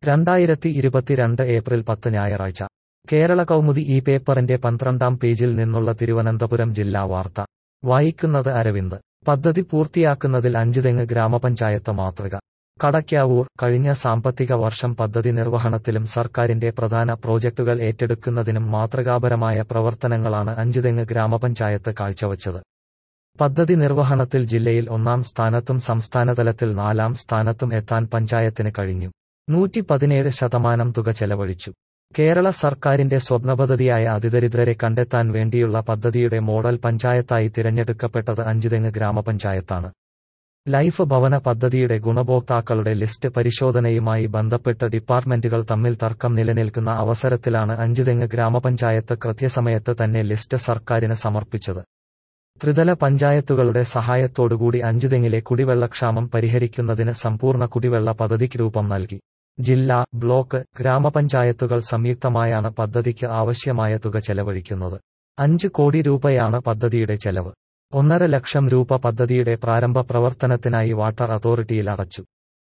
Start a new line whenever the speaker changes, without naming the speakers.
രണ്ടായിരത്തി ഇരുപത്തിരണ്ട് ഏപ്രിൽ പത്ത് ഞായറാഴ്ച കേരള കൗമുദി ഈ പേപ്പറിന്റെ പന്ത്രണ്ടാം പേജിൽ നിന്നുള്ള തിരുവനന്തപുരം ജില്ലാ വാർത്ത വായിക്കുന്നത് അരവിന്ദ് പദ്ധതി പൂർത്തിയാക്കുന്നതിൽ അഞ്ചുതെങ്ങ് ഗ്രാമപഞ്ചായത്ത് മാതൃക കടയ്ക്കാവൂർ കഴിഞ്ഞ സാമ്പത്തിക വർഷം പദ്ധതി നിർവഹണത്തിലും സർക്കാരിന്റെ പ്രധാന പ്രോജക്ടുകൾ ഏറ്റെടുക്കുന്നതിനും മാതൃകാപരമായ പ്രവർത്തനങ്ങളാണ് അഞ്ചുതെങ്ങ് ഗ്രാമപഞ്ചായത്ത് കാഴ്ചവച്ചത് പദ്ധതി നിർവഹണത്തിൽ ജില്ലയിൽ ഒന്നാം സ്ഥാനത്തും സംസ്ഥാനതലത്തിൽ നാലാം സ്ഥാനത്തും എത്താൻ പഞ്ചായത്തിന് കഴിഞ്ഞു നൂറ്റി പതിനേഴ് ശതമാനം തുക ചെലവഴിച്ചു കേരള സർക്കാരിന്റെ സ്വപ്നപദ്ധതിയായ അതിദരിദ്രരെ കണ്ടെത്താൻ വേണ്ടിയുള്ള പദ്ധതിയുടെ മോഡൽ പഞ്ചായത്തായി തിരഞ്ഞെടുക്കപ്പെട്ടത് അഞ്ചുതെങ്ങ് ഗ്രാമപഞ്ചായത്താണ് ലൈഫ് ഭവന പദ്ധതിയുടെ ഗുണഭോക്താക്കളുടെ ലിസ്റ്റ് പരിശോധനയുമായി ബന്ധപ്പെട്ട് ഡിപ്പാർട്ട്മെന്റുകൾ തമ്മിൽ തർക്കം നിലനിൽക്കുന്ന അവസരത്തിലാണ് അഞ്ചുതെങ്ങ് ഗ്രാമപഞ്ചായത്ത് കൃത്യസമയത്ത് തന്നെ ലിസ്റ്റ് സർക്കാരിന് സമർപ്പിച്ചത് ത്രിതല പഞ്ചായത്തുകളുടെ സഹായത്തോടുകൂടി അഞ്ചുതെങ്ങിലെ കുടിവെള്ളക്ഷാമം പരിഹരിക്കുന്നതിന് സമ്പൂർണ്ണ കുടിവെള്ള പദ്ധതിക്ക് രൂപം നൽകി ജില്ലാ ബ്ലോക്ക് ഗ്രാമപഞ്ചായത്തുകൾ സംയുക്തമായാണ് പദ്ധതിക്ക് ആവശ്യമായ തുക ചെലവഴിക്കുന്നത് അഞ്ച് കോടി രൂപയാണ് പദ്ധതിയുടെ ചെലവ് ഒന്നര ലക്ഷം രൂപ പദ്ധതിയുടെ പ്രാരംഭ പ്രവർത്തനത്തിനായി വാട്ടർ അതോറിറ്റിയിൽ അടച്ചു